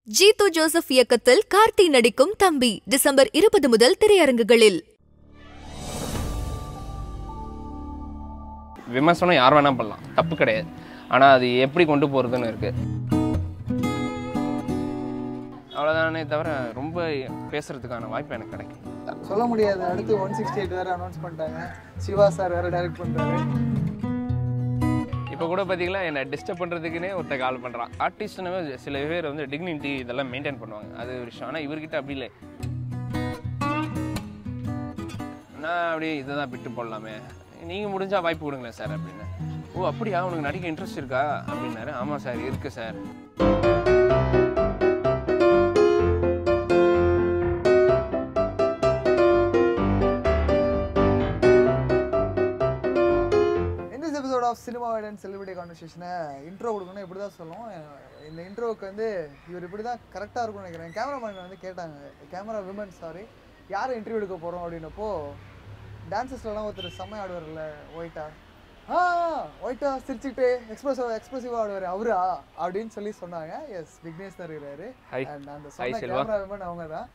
Jeethu Joseph இயக்கத்தில் கார்த்தி நடிக்கும் தம்பி டிசம்பர் இருபது முதல் திரையரங்குகளில் விமர்சனம் யார் வேணால் பண்ணலாம் தப்பு கிடையாது ஆனால் அது எப்படி கொண்டு போகிறதுன்னு இருக்குது அவ்வளோதானே தவிர ரொம்ப பேசுகிறதுக்கான வாய்ப்பு எனக்கு கிடைக்கும் சொல்ல முடியாது அடுத்து ஒன் சிக்ஸ்டி எயிட் வேறு அனௌன்ஸ் பண்ணிட்டாங்க சிவா சார் வேறு டைரக்ட் பண்ணுறாரு இப்போ கூட பார்த்தீங்களா என்னை டிஸ்டர்ப் பண்ணுறதுக்குனே ஒருத்த கால் பண்ணுறான் ஆர்டிஸ்ட்னு சில பேர் வந்து டிக்னிட்டி இதெல்லாம் மெயின்டைன் பண்ணுவாங்க அது ஒரு விஷயம் ஆனால் இவர்கிட்ட அப்படி இல்லை நான் அப்படியே இதை தான் விட்டு போடலாமே நீங்கள் முடிஞ்சால் வாய்ப்பு கொடுங்களேன் சார் அப்படின்னு ஓ அப்படியா உனக்கு நடிக்க இன்ட்ரெஸ்ட் இருக்கா அப்படின்னாரு ஆமாம் சார் இருக்குது சார் இந்த episode of cinema and celebrity கான்வர்சேஷனை இன்ட்ரோ கொடுக்கணும் இப்படி தான் சொல்லுவோம் இந்த இன்ட்ரோவுக்கு வந்து இவர் இப்படி தான் கரெக்டாக இருக்கும்னு நினைக்கிறேன் கேமராமேன் வந்து கேட்டாங்க கேமரா விமன் சாரி யாரை இன்டர்வியூ எடுக்க போகிறோம் அப்படின்னப்போ டான்சஸ்லாம் ஒருத்தர் செம்ம ஆடுவார்ல ஒயிட்டா ஆ ஒயிட்டா சிரிச்சுக்கிட்டு எக்ஸ்பிரசிவ் எக்ஸ்பிரசிவாக ஆடுவார் அவரா அப்படின்னு சொல்லி சொன்னாங்க எஸ் விக்னேஷ் தான் இருக்கிறாரு Hi. அண்ட் அந்த Hi, சொன்ன செல்வா. கேமரா விமன் அவங்க தான்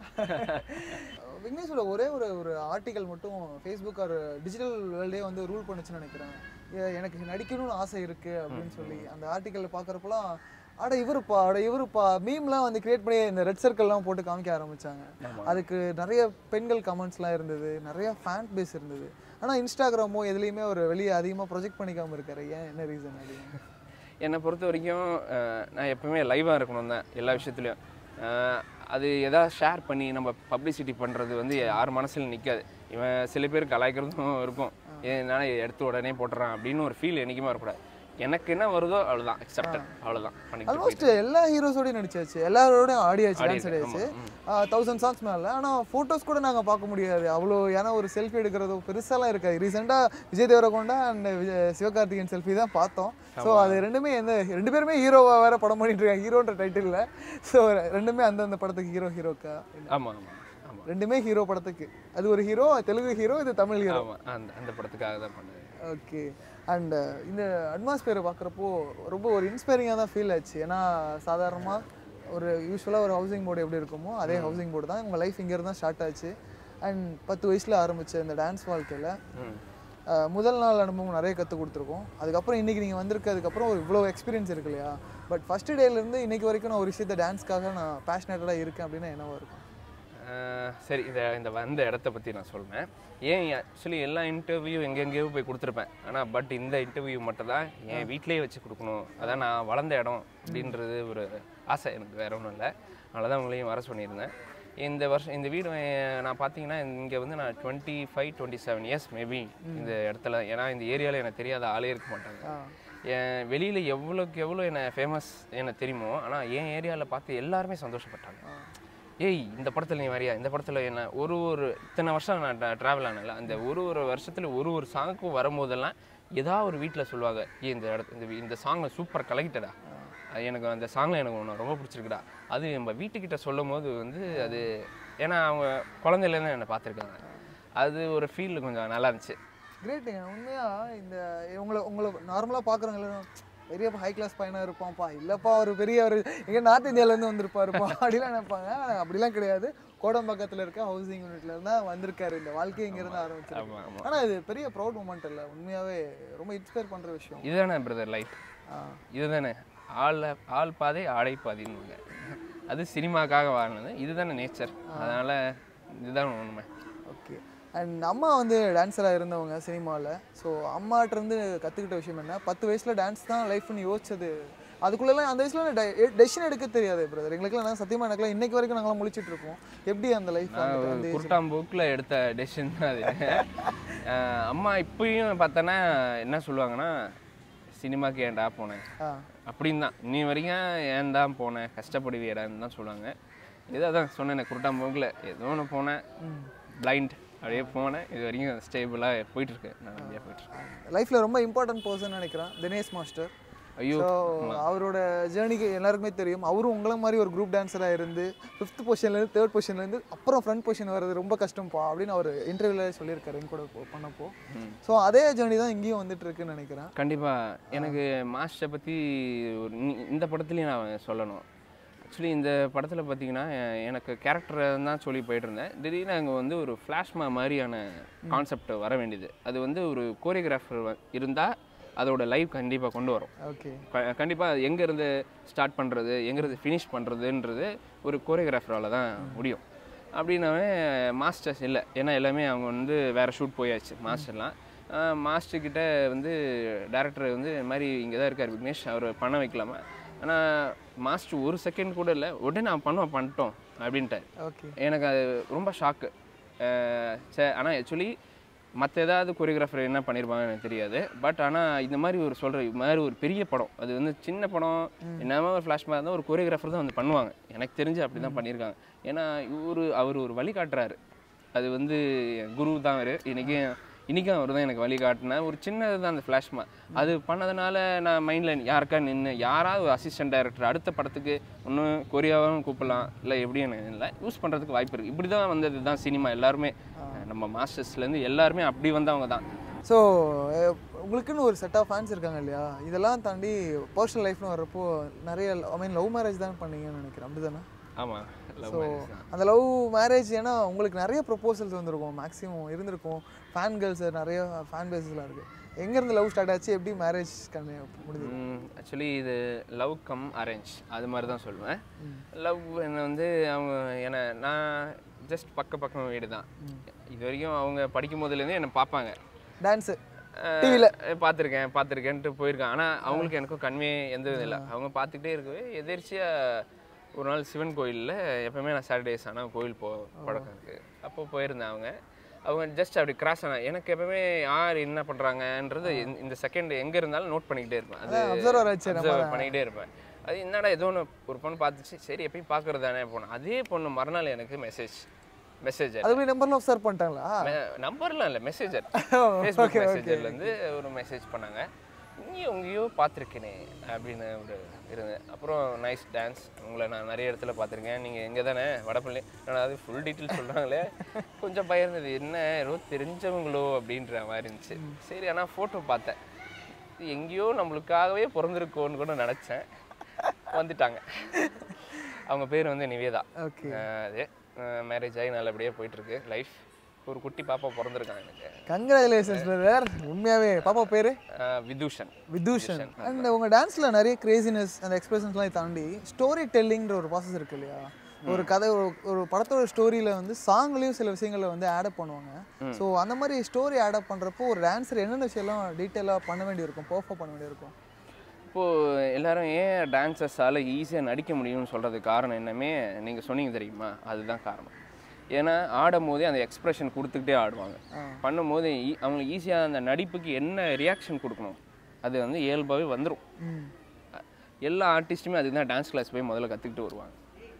விக்னேஷோட ஒரே ஒரு ஒரு ஆர்டிக்கல் மட்டும் ஃபேஸ்புக் ஒரு டிஜிட்டல் வேர்ல்டே வந்து ரூல் பண்ணுச்சுன்னு நினைக்கிறேன் எ- எனக்கு நடிக்கணும்னு ஆசை இருக்கு அப்படின்னு சொல்லி அந்த ஆர்டிக்கல் பார்க்குறப்பலாம் அட இவருப்பா அட இவருப்பா மீம்லாம் வந்து கிரியேட் பண்ணி இந்த ரெட் சர்க்கிள்லாம் போட்டு காமிக்க ஆரம்பிச்சாங்க அதுக்கு நிறைய பெண்கள் கமெண்ட்ஸ்லாம் இருந்தது நிறைய ஃபேன் பேஸ் இருந்தது ஆனால் இன்ஸ்டாகிராமோ எதுலேயுமே ஒரு வெளியே அதிகமாக ப்ரொஜெக்ட் பண்ணிக்காம இருக்காரு ஏன் என்ன ரீசன் அது என்னை பொறுத்த வரைக்கும் அஹ், நான் எப்பவுமே லைவாக இருக்கணும் தான் எல்லா விஷயத்துலையும் அஹ், அது எதாவது ஷேர் பண்ணி நம்ம பப்ளிசிட்டி பண்ணுறது வந்து யார் மனசில் நிற்காது இவன் சில பேர் கலாய்க்கிறதும் இருக்கும் என்னால் எடுத்து உடனே போட்டுறான் அப்படின்னு ஒரு ஃபீல் என்றைக்குமே வரக்கூடாது எனக்கு என்ன வருதோ அவ்வளோதான் அக்செப்டட் அவ்வளோதான் பண்ணிட்டு ஆல்மோஸ்ட் எல்லா ஹீரோஸோடய நடிச்சாச்சு எல்லாரோடையும் ஆடியாச்சு டான்ஸ் ஆடியாச்சு, ஆடியாச்சு தௌசண்ட் சாங்ஸ் மேலே ஆனால் ஃபோட்டோஸ் கூட நாங்கள் பார்க்க முடியாது அவ்வளோ ஏன்னா ஒரு செல்ஃபி எடுக்கிறதோ பெருசாலாம் இருக்காது ரீசெண்டாக விஜய் தேவரகொண்டா அண்ட் சிவகார்த்திகேயன் செல்ஃபி தான் பார்த்தோம் ஸோ அது ரெண்டுமே எந்த ரெண்டு பேருமே ஹீரோவாக வேற படம் பண்ணிட்டு இருக்காங்க ஹீரோன்ற டைட்டிலில் ஸோ ரெண்டுமே அந்தந்த படத்துக்கு ஹீரோ ஹீரோக்கா ஆமாம் ஆமாம் ஆமாம் ரெண்டுமே ஹீரோ படத்துக்கு அது ஒரு ஹீரோ தெலுங்கு ஹீரோ இது தமிழ் ஹீரோ ஆமாம் அந்த அந்த படத்துக்காக தான் பண்ணது ஓகே அண்ட் இந்த அட்மாஸ்பியரை பார்க்குறப்போ ரொம்ப ஒரு இன்ஸ்பைரிங்காக தான் ஃபீல் ஆச்சு ஏன்னா சாதாரணமாக ஒரு யூஸ்வலாக ஒரு ஹவுசிங் போர்டு எப்படி இருக்குமோ அதே ஹவுசிங் போர்டு தான் உங்கள் லைஃப் இங்கே தான் ஸ்டார்ட் ஆச்சு அண்ட் பத்து வயசில் ஆரம்பித்த இந்த டான்ஸ் வாழ்க்கையில் ம் முதல் நாள் அனுபவம் நிறைய கற்றுக் கொடுத்துருக்கோம் அதுக்கப்புறம் இன்றைக்கி நீங்கள் வந்திருக்கிறதுக்கப்புறம் ஒரு இவ்வளோ எக்ஸ்பீரியன்ஸ் இருக்கு இல்லையா பட் ஃபஸ்ட்டு டேலேருந்து இன்னைக்கு வரைக்கும் நான் ஒரு விஷயத்த டான்ஸ்க்காக நான் பேஷனேட்டடாக இருக்கேன் அப்படின்னா என்னவா இருக்கும் ஆஹ் சரி இந்த இந்த வந்த இடத்த பற்றி நான் சொல்கிறேன் ஏன் ஆக்சுவலி எல்லா இன்டர்வியூ எங்கெங்கேயோ போய் கொடுத்துருப்பேன் ஆனால் பட் இந்த இன்டர்வியூ மட்டும் தான் என் வீட்டிலேயே வச்சு கொடுக்கணும் அதான் நான் வளர்ந்த இடம் அப்படின்றது ஒரு ஆசை எனக்கு வேற ஒன்றும் இல்லை அதனால தான் உங்களையும் வர சொல்லியிருந்தேன் இந்த வருஷம் இந்த வீடு அஹ், நான் பார்த்தீங்கன்னா இங்கே வந்து நான் twenty five twenty seven years maybe இந்த இடத்துல ஏன்னா இந்த ஏரியாவில் எனக்கு தெரியாத ஆளே இருக்க மாட்டாங்க ஆ என் வெளியில் எவ்வளோக்கு எவ்வளோ என்ன ஃபேமஸ் எனக்கு தெரியுமோ ஆனால் என் ஏரியாவில் பார்த்து எல்லாருமே சந்தோஷப்பட்டாங்க ஏய் இந்த படத்தில் நீ வரியா இந்த படத்தில் என்ன ஒரு ஒரு இத்தனை வருஷம் நான் ட்ராவல் ஆனல அந்த ஒரு ஒரு வருஷத்தில் ஒரு ஒரு சாங்குக்கும் வரும்போதெல்லாம் ஏதாவது ஒரு வீட்டில் சொல்லுவாங்க ஏய் இந்த இடத்து இந்த வீ- இந்த சாங்கை சூப்பர் கலக்கிட்டடா எனக்கு அந்த சாங்கில் எனக்கு ஒன்று ரொம்ப பிடிச்சிருக்குடா அது நம்ம வீட்டுக்கிட்ட சொல்லும் போது வந்து அது ஏன்னா அவங்க குழந்தையிலேருந்து என்னை பார்த்துருக்காங்க அது ஒரு ஃபீல் கொஞ்சம் நல்லா இருந்துச்சு கிரேட்டுங்க உண்மையாக இந்த உங்களை உங்களை நார்மலாக பார்க்குறவங்கள பெரிய ஹை கிளாஸ் பையனாக இருப்பான்ப்பா இல்லைப்பா ஒரு பெரிய ஒரு எங்கே நார்த் இந்தியாவிலேருந்து வந்திருப்பாருப்பா அப்படிலாம் நினைப்பாங்க ஆனா அப்படிலாம் கிடையாது கோடம்பாக்கத்தில் இருக்க ஹவுசிங் யூனிட்ல இருந்தா வந்திருக்காரு இந்த வாழ்க்கை இங்கேருந்து ஆரம்பிச்சிருக்கு ஆமாம் ஆமாம் ஆனால் இது பெரிய ப்ரௌட் மூமெண்ட் இல்லை உண்மையாகவே ரொம்ப இன்ஸ்பயர் பண்ணுற விஷயம் இதுதானே பிரதர் லைஃப் ஆ இதுதானே ஆள் ஆள் பாதை ஆடை பாதைன்னு அது சினிமாக்காக வாழ்னது இதுதானே நேச்சர் அதனால் இதுதான் உண்மை ஓகே அண்ட் அம்மா வந்து டான்ஸராக இருந்தவங்க சினிமாவில் ஸோ அம்மாட்டிருந்து கற்றுக்கிட்ட விஷயம் என்ன பத்து வயசில் டான்ஸ் தான் லைஃப்னு யோசிச்சது அதுக்குள்ளெல்லாம் அந்த வயசுல டெசிஷன் எடுக்க தெரியாது பிரதர் எங்களுக்குலாம் சத்தியமாக எனக்குலாம் இன்னைக்கு வரைக்கும் நாங்களாம் முழிச்சிட்டு இருக்கோம் எப்படி அந்த லைஃப் நான் குருட்டாம்போக்கில் எடுத்த டெசிஷன் தான் அது அஹ் அம்மா இப்பயும் பார்த்தோன்னா என்ன சொல்லுவாங்கன்னா சினிமாக்கு ஏன்டா போனேன் ஆ அப்படின்னு தான் இன்னி வரைக்கும் ஏன் தான் போனேன் கஷ்டப்படுவியடான்னு தான் சொல்லுவாங்க ஏதோ அதான் சொன்னேன் குருட்டாம்போக்கில் ஏதோ ஒன்று போனேன் பிளைண்ட் அப்படியே போனேன் இது வரைக்கும் ஸ்டேபிளாக போயிட்டுருக்கு நான் அப்படியே போயிட்டுருக்கேன் லைஃப்பில் ரொம்ப இம்பார்ட்டன்ட் பர்சன் நினைக்கிறேன் தினேஷ் மாஸ்டர் ஐயோ ஸோ அவரோட ஜேர்னிக்கு எல்லாருக்குமே தெரியும் அவரும் உங்களை மாதிரி ஒரு குரூப் டான்ஸராக இருந்து ஃபிஃப்த் பொசிஷன்லேருந்து தேர்ட் பொசிஷன்லேருந்து அப்புறம் ஃப்ரண்ட் பொசிஷன் வர்றது ரொம்ப கஷ்டம்ப்பா அப்படின்னு அவர் இன்டர்வியூவில் சொல்லியிருக்காரு என் கூட போ- பண்ணப்போ ஸோ அதே ஜேர்னி தான் இங்கேயும் வந்துட்டு இருக்குன்னு நினைக்கிறேன் கண்டிப்பாக எனக்கு மாஸ்டரை பற்றி ஒரு இனி- இந்த படத்துலையும் நான் சொல்லணும் ஆக்சுவலி இந்த படத்தில் பார்த்தீங்கன்னா எ- எனக்கு கேரக்டரை தான் சொல்லி போயிட்டு இருந்தேன் திடீர்னு அங்கே வந்து ஒரு ஃப்ளாஷ்மா மாதிரியான கான்செப்ட் வர வேண்டியது அது வந்து ஒரு கோரியோகிராஃபர் இருந்தால் அதோட லைவ் கண்டிப்பாக கொண்டு வரும் ஓகே கண்டிப்பாக எங்கேருந்து ஸ்டார்ட் பண்ணுறது எங்கேருந்து ஃபினிஷ் பண்ணுறதுன்றது ஒரு கோரியோகிராஃபரால் தான் முடியும் அப்படின்னாவே மாஸ்டர்ஸ் இல்லை ஏன்னா எல்லாமே அவங்க வந்து வேறு ஷூட் போயாச்சு மாஸ்டர்லாம் மாஸ்டர் கிட்ட வந்து டேரக்டர் வந்து இந்த மாதிரி இங்கே தான் இருக்கார் விக்னேஷ் அவர் பண்ண வைக்கலாமா ஆனால் மாஸ்டர் ஒரு செகண்ட் கூட இல்லை உடனே நான் பண்ணுவோம் பண்ணிட்டோம் அப்படின்ட்டார் ஓகே எனக்கு அது ரொம்ப ஷாக்கு சே ஆனால் ஆக்சுவலி மற்ற ஏதாவது கொரியோகிராஃபர் என்ன பண்ணியிருப்பாங்கன்னு எனக்கு தெரியாது பட் ஆனால் இந்த மாதிரி ஒரு சொல்கிற இது மாதிரி ஒரு பெரிய படம் அது வந்து சின்ன படம் என்னமோ ஒரு ஃப்ளாஷ்மாக இருந்தால் ஒரு கொரியோகிராஃபர் தான் வந்து பண்ணுவாங்க எனக்கு தெரிஞ்சு அப்படி தான் பண்ணியிருக்காங்க ஏன்னா இவரு அவர் ஒரு வழி காட்டுறாரு அது வந்து என் குரு தான் அவர் இன்றைக்கும் இன்றைக்கும் அவர் தான் எனக்கு வழி காட்டின ஒரு சின்னது தான் அந்த ஃப்ளாஷ்மா அது பண்ணதுனால நான் மைண்டில் யாருக்கா நின்று யாராவது ஒரு அசிஸ்டன்ட் டைரக்டர் அடுத்த படத்துக்கு ஒன்றும் கொரியாவும் கூப்பிடலாம் இல்லை எப்படின்னு இல்லை யூஸ் பண்ணுறதுக்கு வாய்ப்பு இருக்குது இப்படி தான் வந்தது தான் சினிமா எல்லாருமே நம்ம மாஸ்டர்ஸ்லேருந்து எல்லாருமே அப்படி வந்தவங்க தான் ஸோ உங்களுக்குன்னு ஒரு செட் ஆஃப் ஃபேன்ஸ் இருக்காங்க இல்லையா இதெல்லாம் தாண்டி பர்சனல் லைஃப்னு வர்றப்போ நிறைய ஐ மீன் லவ் மேரேஜ் தான் பண்ணீங்கன்னு நினைக்கிறேன் அப்படி தானே ஆமாம் லவ் ஸோ மேரேஜ் தான் அந்த லவ் மேரேஜ் ஏன்னா உங்களுக்கு நிறைய ப்ரொப்போசல்ஸ் வந்திருக்கும் மேக்ஸிமம் இருந்திருக்கும் ஃபேன் கேர்ள்ஸ் நிறைய ஃபேன் பேஸஸ்லாம் இருக்குது எங்கேருந்து லவ் ஸ்டார்ட் ஆச்சு எப்படி மேரேஜ் கண்ணு முடிஞ்சது ஆக்சுவலி இது லவ் கம் அரேஞ்ச் அது மாதிரி தான் சொல்லுவேன் லவ் என்ன வந்து அவங்க என்னை நான் ஜஸ்ட் பக்க பக்கம் வீடு தான் இது வரைக்கும் அவங்க படிக்கும் போதுலேருந்து என்னை பார்ப்பாங்க டான்ஸு அஹ் TV ல. பார்த்துருக்கேன் பார்த்துருக்கேன்ட்டு போயிருக்கேன் ஆனால் அவங்களுக்கு எனக்கும் கண்மையே எந்த இதுவும் இல்லை அவங்க பார்த்துக்கிட்டே இருக்கவே எதிர்ச்சியாக ஒரு நாள் சிவன் கோயிலில் எப்பவுமே நான் சாட்டர்டேஸ் ஆனால் கோயில் போ பழக்கம் இருக்குது அப்போ போயிருந்தேன் அவங்க அவங்க ஜஸ்ட் அப்படி கிராஸ் ஆன எனக்கு எப்பவுமே யார் என்ன பண்ணுறாங்கன்றது இந்த செகண்ட் எங்கே இருந்தாலும் நோட் பண்ணிக்கிட்டே இருப்பேன் அது அப்சர்வர் ஆச்சு நம்ம observe பண்ணிக்கிட்டே இருப்பேன் அது என்னடா ஏதோ ஒன்று ஒரு பொண்ணு பார்த்துச்சு சரி எப்பயும் பார்க்கறது தானே போனேன் அதே பொண்ணு மறுநாள் எனக்கு மெசேஜ் மெசேஜ் அது போய் நம்பர்லாம் அப்சர்வ் பண்ணிட்டாங்களா நம்பர்லாம் இல்லை மெசேஜர் okay, ஃபேஸ்புக் மெசேஜர்லேருந்து ஒரு மெசேஜ் பண்ணாங்க நீ எங்கேயோ பார்த்துருக்கேனே அப்படின்னு ஒரு இருந்தேன் அப்புறம் நைஸ் டான்ஸ் உங்களை நான் நிறைய இடத்துல பார்த்துருக்கேன் நீங்கள் எங்கே தானே வடப்பள்ளி நான் அது ஃபுல் டீட்டெயில் சொல்கிறாங்களே கொஞ்சம் பயம் இருந்தது என்ன ஏதோ தெரிஞ்சவங்களோ அப்படின்ற மாதிரி இருந்துச்சு சரி ஆனால் ஃபோட்டோ பார்த்தேன் இது எங்கேயோ நம்மளுக்காகவே பிறந்திருக்கோன்னு கூட நினச்சேன் வந்துட்டாங்க அவங்க பேர் வந்து நிவேதா ஓகே அஹ் அது மேரேஜ் ஆகி நல்லபடியாக போயிட்டுருக்கு லைஃப் ஒரு குட்டி பாப்பா பிறந்திருக்காங்க எனக்கு கங்க்ராச்சுலேஷன்ஸ் பிரதர் உண்மையாவே பாப்பா பேரு அஹ் விதூஷன் விதூஷன் அண்ட் உங்க டான்ஸ்ல நிறைய கிரேசினஸ் அந்த எக்ஸ்பிரஷன்ஸ்லாம் தாண்டி ஸ்டோரி டெல்லிங்ன்ற ஒரு ப்ராசஸ் இருக்கு இல்லையா ஒரு கதை ஒரு ஒரு படத்தோட ஸ்டோரியில வந்து சாங்லயும் சில விஷயங்களை வந்து ஆட் பண்ணுவாங்க ஸோ அந்த மாதிரி ஸ்டோரி ஆட் பண்ணுறப்போ ஒரு டான்ஸர் என்னென்ன விஷயம்லாம் டீட்டெயிலாக பண்ண வேண்டியிருக்கும் பர்ஃபார்ம் பண்ண வேண்டியிருக்கும் இப்போது எல்லாரும் ஏன் டான்சர்ஸால் ஈஸியாக நடிக்க முடியும்னு சொல்கிறதுக்கு காரணம் என்னமே நீங்கள் சொன்னீங்க தெரியுமா அதுதான் காரணம் ஏன்னா ஆடும் போதே அந்த எக்ஸ்ப்ரெஷன் கொடுத்துக்கிட்டே ஆடுவாங்க பண்ணும்போது ஈ- அவங்களுக்கு ஈஸியாக அந்த நடிப்புக்கு என்ன ரியாக்ஷன் கொடுக்கணும் அது வந்து இயல்பாகவே வந்துடும் ம் எல்லா ஆர்டிஸ்ட்டுமே அதுக்கு தான் டான்ஸ் கிளாஸ் போய் முதல்ல கற்றுக்கிட்டு வருவாங்க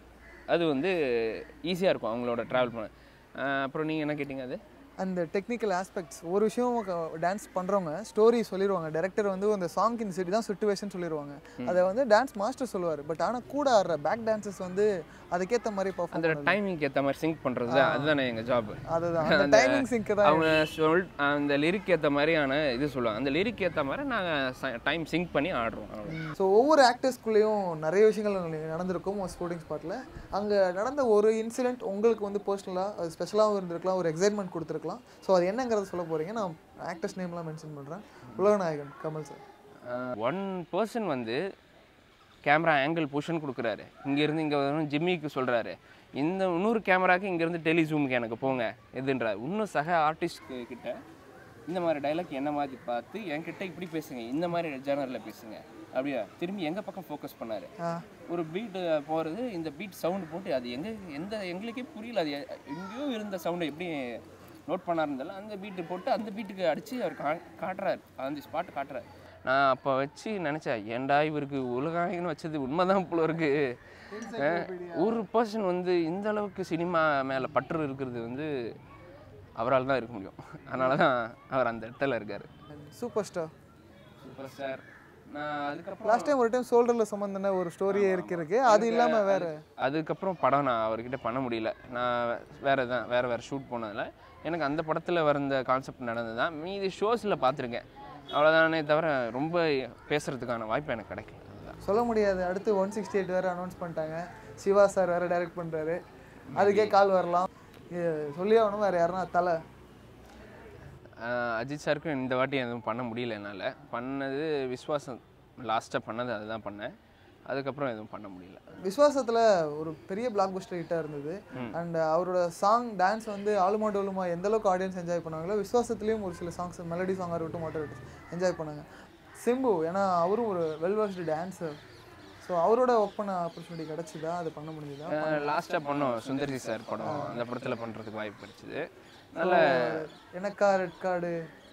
அது வந்து ஈஸியாக இருக்கும் அவங்களோட ட்ராவல் பண்ண அஹ் அப்புறம் நீங்கள் என்ன கேட்டிங்க அது அந்த டெக்னிக்கல் ஆஸ்பெக்ட்ஸ் ஒரு விஷயம் டான்ஸ் பண்ணுறவங்க ஸ்டோரி சொல்லிடுவாங்க டைரக்டர் வந்து அந்த சாங் இந்த செட் தான் சுச்சுவேஷன் சொல்லிடுவாங்க அதை வந்து டான்ஸ் மாஸ்டர் சொல்லுவார் பட் ஆனால் கூட ஆடுற பேக் டான்சஸ் வந்து அதுக்கேற்ற மாதிரி அந்த பர்ஃபார்ம் டைமிங்க்கு ஏற்ற மாதிரி சிங்க் பண்ணுறது தான் அதுதானே எங்கள் ஜாப் அதுதான் அந்த டைமிங் சிங்க் தான் அவங்க சொல் அந்த லிரிக் ஏற்ற மாதிரியான இது சொல்லுவாங்க அந்த லிரிக் ஏற்ற மாதிரி நாங்கள் டைம் சிங்க் பண்ணி ஆடுறோம் அவ்வளவுதான். ஸோ ஒவ்வொரு ஆக்டர்ஸ்குள்ளேயும் நிறைய விஷயங்கள் உங்களுக்கு நடந்திருக்கும் ஒரு ஸ்போர்ட்டிங் ஸ்பாட்டில் அங்கே நடந்த ஒரு இன்சிடென்ட் உங்களுக்கு வந்து பர்சனலாக அது ஸ்பெஷலாகவும் இருந்திருக்கலாம் ஒரு எக்ஸைட்மெண்ட் கொடுத்துருக்கலாம் ஸோ அது என்னங்கிறத சொல்ல போகிறீங்க நான் ஆக்டர்ஸ் நேம்லாம் மென்ஷன் பண்ணுறேன் உலகநாயகன் கமல் சார் ஒன் பர்சன் வந்து கேமரா ஆங்கிள் பொசிஷன் கொடுக்குறாரு இங்கேருந்து இங்கே வரும் ஜிம்மிக்கு சொல்கிறாரு இந்த இன்னொரு கேமராக்கு இங்கேருந்து டெலி ஜூமுக்கு எனக்கு போங்க எதுன்றாரு இன்னும் சக ஆர்டிஸ்ட் கிட்ட இந்த மாதிரி டைலாக் என்ன மாதிரி பார்த்து என்கிட்ட இப்படி பேசுங்க இந்த மாதிரி ஜேனரில் பேசுங்க அப்படியா திரும்பி எங்கள் பக்கம் ஃபோக்கஸ் பண்ணாரு ஆ ஒரு பீட்டு போகிறது இந்த பீட் சவுண்டு போட்டு அது எங்கே எந்த எங்களுக்கே புரியல அது எ- எங்கேயோ இருந்த சவுண்டை எப்படி நோட் பண்ணாருந்தால அந்த பீட்டு போட்டு அந்த பீட்டுக்கு அடித்து அவர் கா காட்டுறாரு அந்த ஸ்பாட் காட்டுறாரு நான் அப்போ வச்சு நினச்சேன் ஏன்டா இவருக்கு உலகாயன்னு வச்சது உண்மைதான் போல இருக்கு அஹ், ஒரு பர்சன் வந்து இந்த அளவுக்கு சினிமா மேலே பற்று இருக்கிறது வந்து அவரால் தான் இருக்க முடியும் அதனால தான் அவர் அந்த இடத்துல இருக்கார் சூப்பர் ஸ்டார் சூப்பர் ஸ்டார் நான் அதுக்கப்புறம் லாஸ்ட் டைம் ஒரு டைம் ஷோல்டரில் சம்மந்தன ஒரு ஸ்டோரியே இருக்கு இருக்கு அது இல்லாமல் வேற அதுக்கப்புறம் படம் நான் அவர்கிட்ட பண்ண முடியல நான் வேறு தான் வேறு வேறு ஷூட் போனதில் எனக்கு அந்த படத்தில் வந்த கான்செப்ட் நடந்தது தான் மீதி ஷோஸில் பார்த்துருக்கேன் அவ்வளோதானே தவிர ரொம்ப பேசுகிறதுக்கான வாய்ப்பு எனக்கு கிடைக்கல அதுதான் சொல்ல முடியாது அடுத்து ஒன் சிக்ஸ்டி எயிட் வேறு அனௌன்ஸ் பண்ணிட்டாங்க சிவா சார் வேற டைரக்ட் பண்றாரு அதுக்கே கால் வரலாம் இது சொல்லி ஆகணும் வேற யாருன்னா தலை ஆஹ் அஜித் சாருக்கும் இந்த வாட்டி எதுவும் பண்ண முடியல என்னால் பண்ணது விஸ்வாசம் லாஸ்ட்டாக பண்ணது அதுதான் பண்ணேன் அதுக்கப்புறம் எதுவும் பண்ண முடியல விஸ்வாசத்துல ஒரு பெரிய பிளாக் பஸ்டர் ஹிட்டாக இருந்தது அண்ட் அவரோட சாங் டான்ஸ் வந்து ஆளுமா டோலுமா எந்த அளவுக்கு ஆடியன்ஸ் என்ஜாய் பண்ணாங்களோ விஸ்வாசத்துலேயும் ஒரு சில சாங்ஸ் மெலடி சாங்காக இருக்கட்டும் மாட்டர் என்ஜாய் பண்ணாங்க சிம்பு ஏன்னா அவரும் ஒரு வெல் வர்ஸ்டு டான்ஸர் ஸோ அவரோட ஒர்க் பண்ண ஆப்பர்ச்சுனிட்டி கிடச்சிதா அது பண்ண முடியுதா லாஸ்ட்டாக பண்ணோம் சுந்தர்சி சார் படம் அந்த படத்தில் பண்ணுறதுக்கு வாய்ப்பு கிடைச்சிது நல்ல எனக்கா ரெட் கார்டு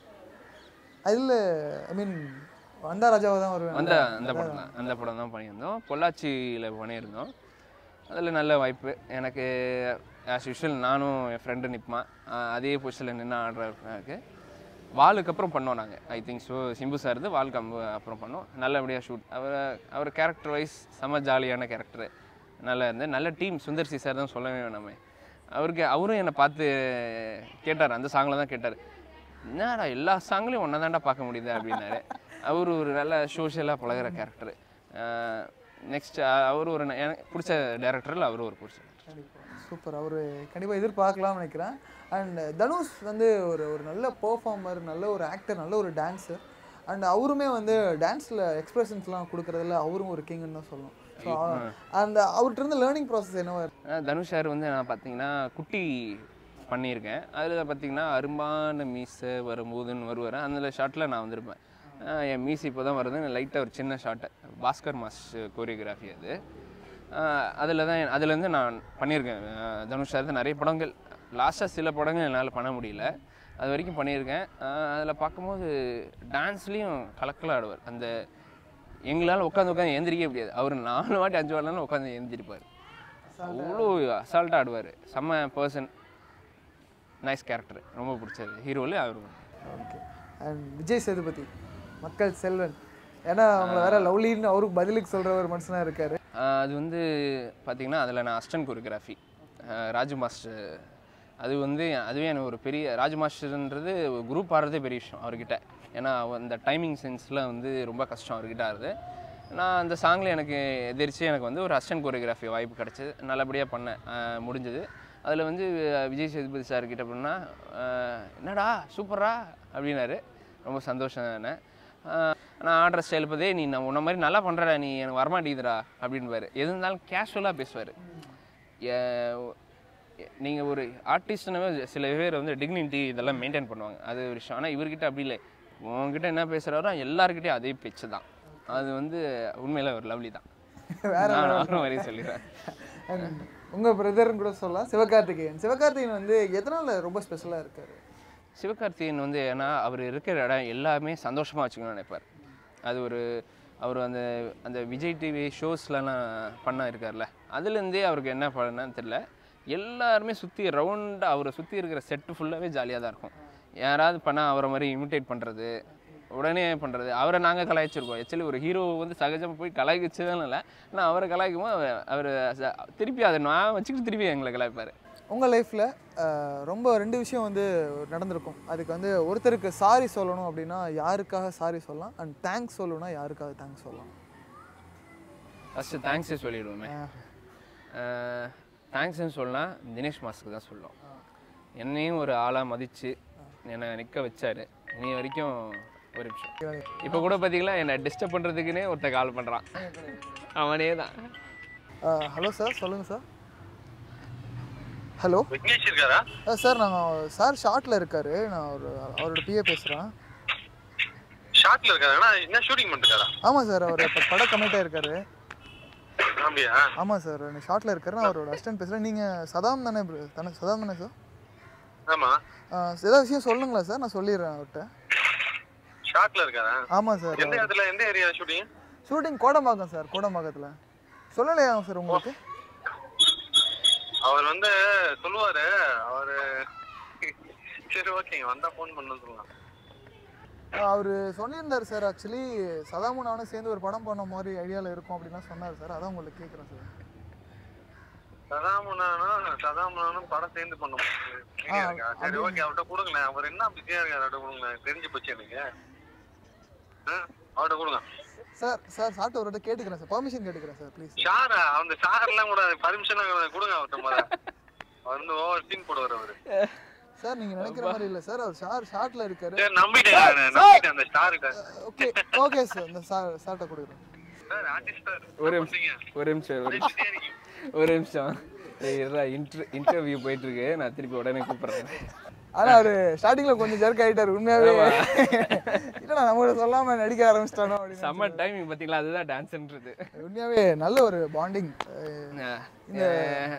அதில் ஐ மீன் வந்தா ராஜாவை தான் வருவேன் அந்த அந்த படம் தான் அந்த படம் தான் பண்ணியிருந்தோம் பொள்ளாச்சியில் பண்ணியிருந்தோம் அதில் நல்ல வாய்ப்பு எனக்கு ஆஸ் யூஷுவல் நானும் என் ஃப்ரெண்டு நிற்பான் அதே பொசிஷனில் நின்று ஆடுறதுக்கு வாளுக்கு அப்புறம் பண்ணோம் நாங்கள் I think so Simbu sir இது வாளுக்கு அம்ப- அப்புறம் பண்ணோம் நல்லபடியாக ஷூட் அவர் அவர் கேரக்டர் வைஸ் செம்ம ஜாலியான கேரக்டர் நல்லா இருந்து நல்ல டீம் சுந்தர்சி சார் தான் சொல்லவே வேணாமே அவருக்கு அவரும் என்னை பார்த்து கேட்டார் அந்த சாங்கில் தான் கேட்டார் என்னடா எல்லா சாங்லையும் ஒன்றா தான்டா பார்க்க முடியுது அப்படின்னாரு அவர் ஒரு நல்ல சோஷியலாக பழகுற கேரக்டர் நெக்ஸ்ட் அவர் ஒரு ந- எனக்கு பிடிச்ச டேரக்டரில் அவர் ஒரு பிடிச்ச சூப்பர் அவர் கண்டிப்பாக எதிர்பார்க்கலாம்னு நினைக்கிறேன் அண்ட் தனுஷ் வந்து ஒரு ஒரு நல்ல பெர்ஃபார்மர் நல்ல ஒரு ஆக்டர் நல்ல ஒரு டான்ஸர் அண்ட் அவருமே வந்து டான்ஸில் எக்ஸ்பிரஷன்ஸ்லாம் கொடுக்குறதுல அவரும் ஒரு கிங்னு தான் சொல்லணும் ஸோ அந்த அவர்கிட்ட இருந்து லேர்னிங் ப்ராசஸ் என்னவா இருக்கு ஆனா, தனுஷ் சார் வந்து நான் பார்த்தீங்கன்னா குட்டி பண்ணியிருக்கேன் அதில் பார்த்தீங்கன்னா அரும்பான மீசை வரும்போதுன்னு வருவார் அந்த ஷாட்டில் நான் வந்திருப்பேன் ஆஹ் என் மீசை இப்போ தான் வருது லைட்டாக ஒரு சின்ன ஷாட்டு பாஸ்கர் மாஸ் கோரியோகிராஃபி அது அதில் தான் அதுலேருந்து நான் பண்ணியிருக்கேன் ஆஹ் தனுஷ் சார் நிறைய படங்கள் லாஸ்ட்டாக சில படங்கள் என்னால் பண்ண முடியல அது வரைக்கும் பண்ணியிருக்கேன் அதில் பார்க்கும்போது டான்ஸ்லேயும் கலக்கலாக ஆடுவார் அந்த எங்களால் உட்காந்து உட்காந்து எந்திரிக்கவே முடியாது அவர் நாலு வாட்டி அஞ்சு வாட்டினாலும் உட்காந்து எந்திரிப்பார் அவ்வளோ அசால்ட்டாக ஆடுவார் செம்ம பர்சன் நைஸ் கேரக்டர் ரொம்ப பிடிச்சது ஹீரோவில் அவர் ஓகே அண்ட் விஜய் சேதுபதி மக்கள் செல்வன் ஏன்னா அவங்கள வேற லவ்லின்னு அவருக்கு பதிலுக்கு சொல்கிற ஒரு மனுஷனாக இருக்காரு ஆஹ் அது வந்து பார்த்தீங்கன்னா அதில் நான் அஸ்டன் கொரியோகிராஃபி ராஜு மாஸ்டர் அது வந்து அதுவே எனக்கு ஒரு பெரிய ராஜு மாஸ்டர்ன்றது குரூப் ஆடுறதே பெரிய விஷயம் அவர்கிட்ட ஏன்னா அவ- அந்த டைமிங் சென்ஸில் வந்து ரொம்ப கஷ்டம் அவர்கிட்ட ஆடுது நான் அந்த சாங்கில் எனக்கு எதிர்த்து எனக்கு வந்து ஒரு அஸ்டன் கொரியோகிராஃபி வாய்ப்பு கிடச்சிது நல்லபடியாக பண்ணேன் ஆஹ் முடிஞ்சது அதில் வந்து அஹ் விஜய் சேதுபதி சார் கிட்ட அப்படின்னா என்னடா சூப்பரா அப்படின்னாரு ரொம்ப சந்தோஷம் தானே நான் ஆடுற ஸ்டைல் பதே நீ நான் உன்ன மாதிரி நல்லா பண்ணுறடா நீ எனக்கு வரமாட்டேங்குதுடா அப்படின்பாரு எது இருந்தாலும் கேஷுவலாக பேசுவார் நீங்கள் ஒரு ஆர்டிஸ்ட்னாவே சில பேர் வந்து டிக்னிட்டி இதெல்லாம் மெயின்டைன் பண்ணுவாங்க அது ஒரு விஷயம் ஆனால் இவர்கிட்ட அப்படி இல்லை உங்ககிட்ட என்ன பேசுகிறாரோ எல்லாருக்கிட்டையும் அதே பேச்சு தான் அது வந்து உண்மையில ஒரு லவ்லி தான் வேற நான் நானும் வரையும் சொல்லிடுறேன் அண்ட் உங்கள் பிரதர்னு கூட சொல்லலாம் சிவகார்த்திகேயன் சிவகார்த்திகேயன் வந்து எதனால ரொம்ப ஸ்பெஷலாக இருக்காரு சிவகார்த்திகேயன் வந்து ஏன்னா அவர் இருக்கிற இடம் எல்லாமே சந்தோஷமாக வச்சுக்கணும்னு நினைப்பார் அது ஒரு அவர் அந்த அந்த விஜய் டிவி ஷோஸ்லலாம் பண்ண இருக்கார்ல அதுலேருந்தே அவருக்கு என்ன பண்ணான்னு தெரில எல்லாருமே சுற்றி ரவுண்டாக அவரை சுற்றி இருக்கிற செட்டு ஃபுல்லாகவே ஜாலியாக தான் இருக்கும் யாராவது பண்ணால் அவரை மாதிரி இமிட்டேட் பண்ணுறது உடனே பண்ணுறது அவரை நாங்கள் கலாய்ச்சிருக்கோம் ஆக்சுவலி ஒரு ஹீரோ வந்து சகஜமாக போய் கலாய்ச்சதும் இல்லை ஆனால் அவரை கலாய்க்கும் போது அவர் திருப்பி அதை நான் வச்சுக்கிட்டு திருப்பி எங்களை கலாய்ப்பார் உங்கள் லைஃப்பில் ரொம்ப ரெண்டு விஷயம் வந்து நடந்திருக்கும் அதுக்கு வந்து ஒருத்தருக்கு சாரி சொல்லணும் அப்படின்னா யாருக்காக சாரி சொல்லலாம் அண்ட் தேங்க்ஸ் சொல்லணும்னா யாருக்காக தேங்க்ஸ் சொல்லலாம் ஃபஸ்ட்டு தேங்க்ஸே சொல்லிடுவோமே தேங்க்ஸ்னு சொல்லலாம் தினேஷ் மாஸ்க்கு தான் சொல்லணும் என்னையும் ஒரு ஆளாக மதித்து என்னை நிற்க வச்சாரு இனி வரைக்கும் ஒரு நிமிஷம் இப்போ கூட பார்த்தீங்களா என்னை டிஸ்டர்ப் பண்ணுறதுக்குன்னே ஒருத்தன் கால் பண்ணுறான் அவனே தான் ஹலோ சார் சொல்லுங்கள் சார் ஹலோ விக்னேஷ் இருக்காரா சார் நாங்கள் சார் ஷார்ட்டில் இருக்காரு நான் ஒரு அவரோட பிஏ பேசுகிறேன் ஷார்ட்ல இருக்காரா என்ன ஷூட்டிங் பண்ணிருக்காரா ஆமாம் சார் அவர் இப்போ படம் கமிட் ஆயிருக்காரு அப்படியா ஆமாம் சார் ஷார்ட்டில் இருக்காரு நான் அவரோட அசிஸ்டன்ட் பேசுகிறேன் நீங்கள் சதாம் தானே bro? தானே சதாம் தானே சார் ஆமா ஏதாவது விஷயம் சொல்லுங்களா சார் நான் சொல்லிடுறேன் அவர்கிட்ட ஷார்ட்ல இருக்காரா ஆமாம் சார் எந்த இடத்துல எந்த area shooting shooting Kodambakkam sir கோடம்பாக்கத்தில் சொல்லலையா சார் உங்களுக்கு அவர் வந்து சொல்லுவாரு அவரு சரி ஓகேங்க வந்தா ஃபோன் பண்ண சொல்லலாம் அவர் சொல்லியிருந்தார் சார் ஆக்சுவலி சதாமும் நானும் சேர்ந்து ஒரு படம் பண்ண மாதிரி ஐடியாவில் இருக்கும் அப்படின்லாம் சொன்னார் சார் அதான் உங்களுக்கு கேட்குறேன் சார் சதாமுனானும் சதாமுனானும் படம் சேர்ந்து பண்ண முடியாது. ஆ, இருக்கா? சரி ஓகே அவர்கிட்ட கொடுங்களேன் அவர் என்ன பிஸியா இருக்காரு அவர்கிட்ட கொடுங்களேன் தெரிஞ்சு போச்சு எனக்கு ஆ, அவர்கிட்ட கொடுங்க சார் சார் சார்ட்ட ஒரு வாட்டி கேட்டுக்கிறேன் சார் பர்மிஷன் கேட்டுக்கிறேன் சார் ப்ளீஸ் ஷாரா அந்த ஷார்லாம் கூட பர்மிஷன் கொடுங்க அவர்கிட்ட முத அவர் வந்து ஓவர் சீன் போடுவார் அவரு சார் நீங்க நினைக்கிற மாதிரி இல்ல சார் அவர் ஷார் ஷார்ட்ல இருக்காரு சரி நம்பிட்டேன் நானு, நம்பிட்டேன் அந்த ஸ்டாருக்கு ஓகே ஓகே சார் இந்த சார் சார்ட்ட கொடுக்குறேன் சார் ஆர்டிஸ்ட் சார் ஒரு நிமிஷம் ஒரு நிமிஷம் ஒரு நிமிஷம் ஒரு நிமிஷம் இன்டர் இன்டர்வியூ போயிட்டு இருக்கு நான் திருப்பி உடனே கூப்பிடுறேன் ஆனா அவரு ஸ்டார்டிங்ல கொஞ்சம் ஜர்க் ஆயிட்டாரு உண்மையாவே இல்ல நம்ம சொல்லாம நடிக்க ஆரம்பிச்சிட்டானோ அப்படின்னு சம்மர் டைமிங் பார்த்தீங்களா அதுதான் டான்ஸ்ன்றது உண்மையாவே நல்ல ஒரு பாண்டிங் அஹ்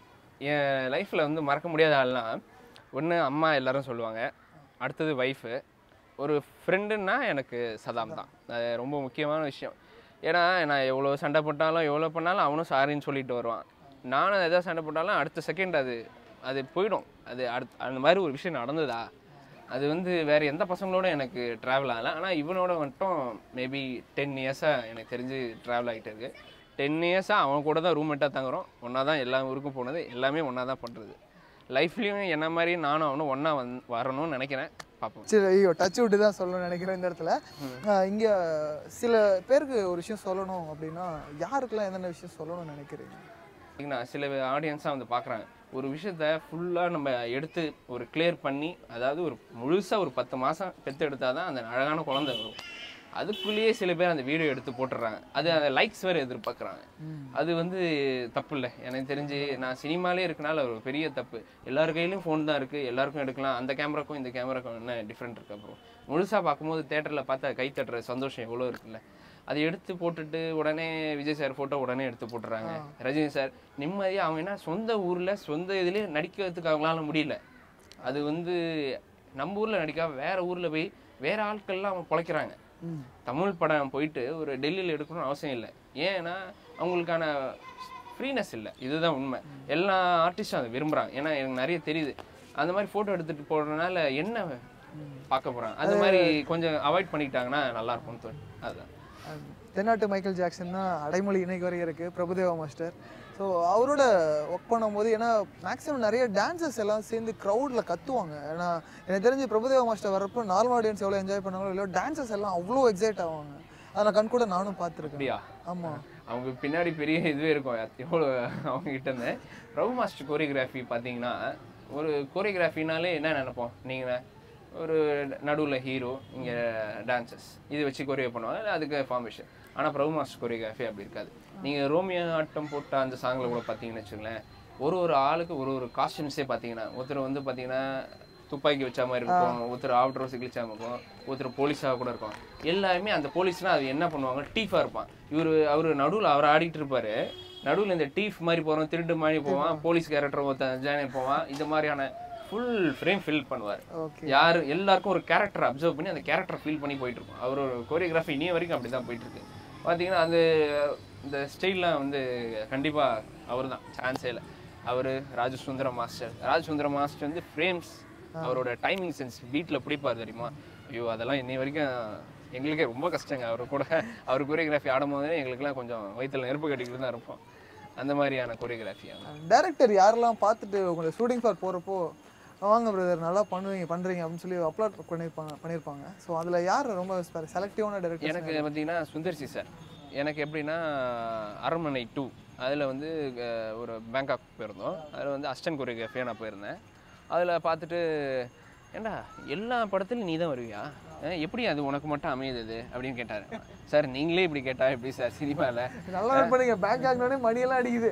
என் லைஃப்பில் வந்து மறக்க முடியாத ஆள்னா ஒன்று அம்மா எல்லாரும் சொல்லுவாங்க அடுத்தது ஒய்ஃபு ஒரு ஃப்ரெண்டுன்னா எனக்கு சதாம் தான் அது ரொம்ப முக்கியமான விஷயம் ஏன்னா நான் எவ்வளோ சண்டை போட்டாலும் எவ்வளோ பண்ணாலும் அவனும் சாரின்னு சொல்லிட்டு வருவான் நானும் எதாவது சண்டை போட்டாலும் அடுத்த செகண்ட் அது அது போயிடும் அது அடுத் அந்த மாதிரி ஒரு விஷயம் நடந்ததா அது வந்து வேற எந்த பசங்களோட எனக்கு ட்ராவல் ஆகல ஆனால் இவனோட மட்டும் மேபி டென் இயர்ஸாக எனக்கு தெரிஞ்சு ட்ராவல் ஆகிட்டு இருக்கு டென் இயர்ஸாக அவன் கூட தான் ரூம்மேட்டாக தங்குறோம் ஒன்றா தான் எல்லா ஊருக்கும் போனது எல்லாமே ஒன்றா தான் பண்ணுறது லைஃப்லேயும் என்ன மாதிரி நானும் அவனும் ஒன்றா வந் வரணும்னு நினைக்கிறேன் பார்ப்போம் சரி ஐயோ டச் விட்டு தான் சொல்லணும்னு நினைக்கிறேன் இந்த இடத்துல ஆஹ் இங்க சில பேருக்கு ஒரு விஷயம் சொல்லணும் அப்படின்னா யாருக்கெல்லாம் என்னென்ன விஷயம் சொல்லணும்னு நினைக்கிறீங்க பார்த்தீங்கன்னா சில ஆடியன்ஸாக வந்து பார்க்குறாங்க ஒரு விஷயத்த ஃபுல்லாக நம்ம எடுத்து ஒரு கிளியர் பண்ணி அதாவது ஒரு முழுசாக ஒரு பத்து மாதம் பெற்று எடுத்தால் தான் அந்த அழகான குழந்தை வரும் அதுக்குள்ளேயே சில பேர் அந்த வீடியோ எடுத்து போட்டுடுறாங்க அது அந்த லைக்ஸ் வேறு எதிர்பார்க்குறாங்க அது வந்து தப்பு இல்லை எனக்கு தெரிஞ்சு நான் சினிமாலே இருக்கனால ஒரு பெரிய தப்பு எல்லார் கையிலும் ஃபோன் தான் இருக்குது எல்லாருக்கும் எடுக்கலாம் அந்த கேமராக்கும் இந்த கேமராக்கும் என்ன டிஃப்ரெண்ட் இருக்கு அப்புறம் முழுசாக பார்க்கும்போது தேட்டரில் பார்த்தா கை தட்டுற சந்தோஷம் எவ்வளோ இருக்குல்ல அதை எடுத்து போட்டுட்டு உடனே விஜய் சார் ஃபோட்டோ உடனே எடுத்து போட்டுறாங்க ரஜினி சார் நிம்மதியாக அவங்க என்ன சொந்த ஊரில் சொந்த இதுலேயே நடிக்கிறதுக்கு அவங்களால முடியல அது வந்து நம்ம ஊரில் நடிக்காம வேற ஊரில் போய் வேற ஆட்கள்லாம் அவங்க பிழைக்கிறாங்க தமிழ் படம் போயிட்டு ஒரு டெல்லியில் எடுக்கணும்னு அவசியம் இல்லை ஏன்னா அவங்களுக்கான ஃப்ரீனஸ் இல்லை இதுதான் உண்மை எல்லா ஆர்டிஸ்டும் அதை விரும்புகிறாங்க ஏன்னா எனக்கு நிறைய தெரியுது அந்த மாதிரி ஃபோட்டோ எடுத்துகிட்டு போடுறதுனால என்ன பார்க்க போகிறாங்க அது மாதிரி கொஞ்சம் அவாய்ட் பண்ணிக்கிட்டாங்கன்னா நல்லா இருக்கும்னு தோணும் அதுதான் அஹ் தென்னாட்டு மைக்கேல் ஜாக்சன் தான் அடைமொழி இன்னைக்கு வரைக்கும் இருக்கு பிரபுதேவா மாஸ்டர் ஸோ அவரோட ஒர்க் பண்ணும்போது ஏன்னா மேக்ஸிமம் நிறைய டான்சர்ஸ் எல்லாம் சேர்ந்து க்ரௌடில் கத்துவாங்க ஏன்னா எனக்கு தெரிஞ்சு பிரபுதேவா மாஸ்டர் வரப்போ நார்மல் ஆடியன்ஸ் எவ்வளோ என்ஜாய் பண்ணாங்களோ இல்லையோ டான்சர்ஸ் எல்லாம் அவ்வளோ எக்ஸைட் ஆவாங்க அதை நான் கண் கூட நானும் பார்த்துருக்கேன் அப்படியா ஆமாம் அவங்க பின்னாடி பெரிய இதுவே இருக்கும் எவ்வளோ அவங்க கிட்ட இருந்து ரவு மாஸ்டர் கோரியோகிராஃபி பார்த்தீங்கன்னா ஒரு கோரியோகிராஃபினாலே என்ன நினைப்போம் நீங்கள் ஒரு நடுவில் ஹீரோ இங்கே டான்சஸ் இது வச்சு கொரியோ பண்ணுவாங்க இல்ல அதுக்கு ஃபார்மேஷன் ஆனால் பிரபு மாஸ்டர் கொரியோகிராஃபி அப்படி இருக்காது நீங்கள் ரோமியோ ஆட்டம் போட்ட அந்த சாங்கில் கூட பார்த்தீங்கன்னு வச்சுங்களேன் ஒரு ஒரு ஆளுக்கு ஒரு ஒரு காஸ்டியூம்ஸே பார்த்தீங்கன்னா ஒருத்தர் வந்து பார்த்தீங்கன்னா துப்பாக்கி வச்ச மாதிரி இருக்கும் ஒருத்தர் ஆவுட் ரோஸ் கிழிச்சா இருக்கும் ஒருத்தர் போலீஸாக கூட இருக்கும் எல்லாருமே அந்த போலீஸ்னா அது என்ன பண்ணுவாங்க டீஃபாக இருப்பான் இவர் அவர் நடுவில் அவர் ஆடிட்டு இருப்பாரு நடுவில் இந்த டீஃப் மாதிரி போகிறோம் திருட்டு மாதிரி போவான் போலீஸ் கேரக்டர் ஒருத்தன் ஜாயின் போவான் இந்த மாதிரியான ஃபுல் ஃப்ரேம் ஃபில் பண்ணுவார் ஓகே யார் எல்லாருக்கும் ஒரு கேரக்டர் அப்சர்வ் பண்ணி அந்த கேரக்டர் ஃபீல் பண்ணி போயிட்டு இருக்கும் அவர் ஒரு கோரியோகிராஃபி இனிய வரைக்கும் அப்படி தான் போயிட்டு இருக்கு பார்த்தீங்கன்னா அந்த இந்த ஸ்டைல்லாம் வந்து கண்டிப்பாக அவர் தான் சான்ஸே இல்லை அவர் ராஜசுந்தரம் மாஸ்டர் ராஜசுந்தரம் மாஸ்டர் வந்து ஃப்ரேம்ஸ் அவரோட டைமிங் சென்ஸ் வீட்டில் பிடிப்பார் தெரியுமா ஐயோ அதெல்லாம் இன்னை வரைக்கும் எங்களுக்கே ரொம்ப கஷ்டங்க அவர் கூட அவர் கோரியோகிராஃபி ஆடும்போது எங்களுக்குலாம் கொஞ்சம் வயித்துல நெருப்பு கட்டிக்கிட்டு தான் இருப்போம் அந்த மாதிரியான கோரியோகிராஃபி டைரக்டர் யாரெல்லாம் பார்த்துட்டு உங்களை ஷூட்டிங் ஃபார் போகிறப்போ வாங்க பிரதர் நல்லா பண்ணுவீங்க பண்ணுறீங்க அப்படின்னு சொல்லி அப்லோட் பண்ணியிருப்பாங்க பண்ணியிருப்பாங்க ஸோ அதில் யார் ரொம்ப செலக்டிவான டைரக்டர் எனக்கு பார்த்தீங்கன்னா சுந்தர்சி சார் எனக்கு எப்படின்னா அரண்மனை டூ அதில் வந்து அஹ், ஒரு பேங்காக் போயிருந்தோம் அதில் வந்து அஸ்டன் கொரியோகிராஃபியாக நான் போயிருந்தேன் அதில் பார்த்துட்டு ஏண்டா எல்லா படத்துலையும் நீ தான் வருவியா அஹ், எப்படி அது உனக்கு மட்டும் அமையுது இது?" அப்படின்னு கேட்டார் சார் நீங்களே இப்படி கேட்டா எப்படி சார் சினிமாவில் நல்லா இருப்பீங்க பேங்க் ஆகினோடனே மணியெல்லாம் அடிக்குது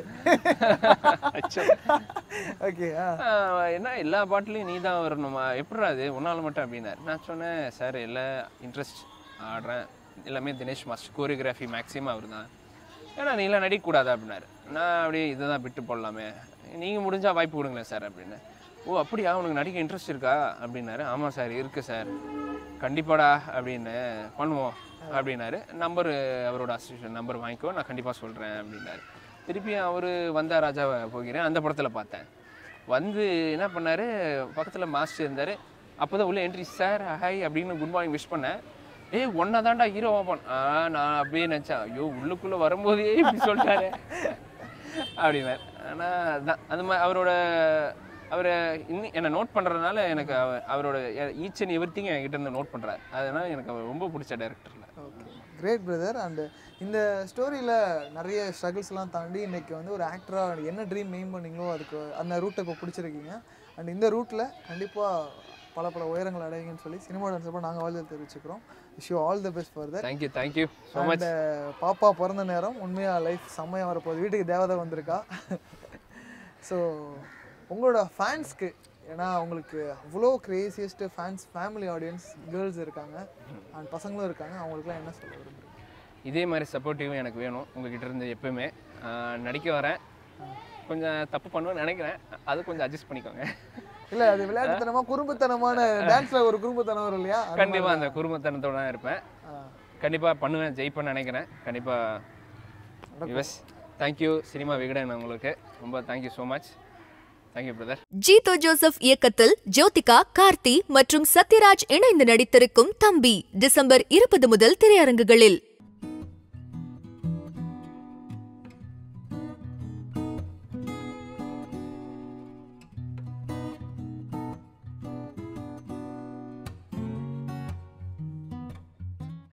ஓகே ஆ ஆஹ் என்ன எல்லா பாட்டுலையும் நீ தான் வரணுமா எப்படிடா அது உன்னால் மட்டும் அப்படின்னாரு நான் சொன்னேன் சார் எல்லா இன்ட்ரெஸ்ட் ஆடுறேன் எல்லாமே தினேஷ் மாஸ்டர் கோரியோகிராஃபி மேக்ஸிமம் அவர் தான் ஏன்னா நீலாம் நடிக்கக்கூடாது அப்படின்னாரு நான் அப்படியே இதை தான் விட்டு போடலாமே நீங்கள் முடிஞ்சால் வாய்ப்பு கொடுங்களேன் சார் அப்படின்னு ஓ அப்படியா உனக்கு நடிக்க இன்ட்ரெஸ்ட் இருக்கா அப்படின்னாரு ஆமாம் சார் இருக்குது சார் கண்டிப்பாடா அப்படின்னு பண்ணுவோம் அப்படின்னாரு நம்பர் அவரோட அசிஸ்டன்ட் நம்பர் வாங்கிக்கோ நான் கண்டிப்பாக சொல்கிறேன் அப்படின்னாரு திருப்பி அவர் வந்தா ராஜாவை போகிறேன் அந்த படத்தில் பார்த்தேன் வந்து என்ன பண்ணாரு பக்கத்தில் மாஸ்டர் இருந்தார் அப்போ தான் உள்ள என்ட்ரி சார் ஹாய் அப்படின்னு குட் மார்னிங் விஷ் பண்ணேன் ஏய் ஒன்னா தான்டா ஹீரோவா பண்ண ஆ நான் அப்படியே நினச்சேன் ஐயோ உள்ளுக்குள்ளே வரும்போதே இப்படி சொல்லிட்டாரு அப்படின்னாரு ஆனால் அதுதான் அந்த மாதிரி அவரோட அவரை இன்னும் என்னை நோட் பண்ணுறதுனால எனக்கு அவ- அவரோட ஈச் அண்ட் எவ்ரி திங் என்கிட்ட இருந்து நோட் பண்ணுறாரு அதனால எனக்கு அவர் ரொம்ப பிடிச்ச டேரக்டரில் ஓகே கிரேட் பிரதர் அண்ட் இந்த ஸ்டோரியில் நிறைய ஸ்ட்ரகிள்ஸ்லாம் தாண்டி இன்னைக்கு வந்து ஒரு ஆக்டராக என்ன ட்ரீம் மெயின் பண்ணீங்களோ அதுக்கு அந்த ரூட்டை இப்போ பிடிச்சிருக்கீங்க அண்ட் இந்த ரூட்டில் கண்டிப்பாக பல பல உயரங்கள் அடையுங்கன்னு சொல்லி சினிமா டான்ஸப்போ நாங்கள் வாழ்த்து தெரிவிச்சுக்கிறோம் wish you all the best for that thank you thank you so much and பாப்பா பிறந்த நேரம் உண்மையாக லைஃப் செம்மையாக வரப்போகுது வீட்டுக்கு தேவதை வந்திருக்கா ஸோ உங்களோட ஃபேன்ஸ்க்கு ஏன்னா உங்களுக்கு அவ்வளோ craziest fans family audience girls இருக்காங்க அண்ட் பசங்களும் இருக்காங்க அவங்களுக்குலாம் என்ன சொல்ல விரும்புறீங்க இதே மாதிரி சப்போர்ட்டிவும் எனக்கு வேணும் உங்ககிட்ட இருந்து எப்பவுமே ஆஹ் நடிக்க வரேன் கொஞ்சம் தப்பு பண்ணுவேன்னு நினைக்கிறேன் அது கொஞ்சம் அட்ஜஸ்ட் பண்ணிக்கோங்க இல்லை அது விளையாட்டுத்தனமா குறும்புத்தனமான டான்ஸ்ல ஒரு குறும்புத்தனம் வரும் இல்லையா அந்த கண்டிப்பாக மாதிரி அந்த குடும்பத்தனத்தோட தான் இருப்பேன் தான். கண்டிப்பாக பண்ணுவேன் ஜெயிப்பேன்னு நினைக்கிறேன் கண்டிப்பாக யுவஸ் தேங்க்யூ சினிமா விகடன் உங்களுக்கு ரொம்ப thank you so much thank you brother Jeethu Joseph இயக்கத்தில் ஜோதிகா கார்த்தி மற்றும் சத்யராஜ் இணைந்து நடித்திருக்கும் தம்பி டிசம்பர் இருபது முதல் திரையரங்குகளில்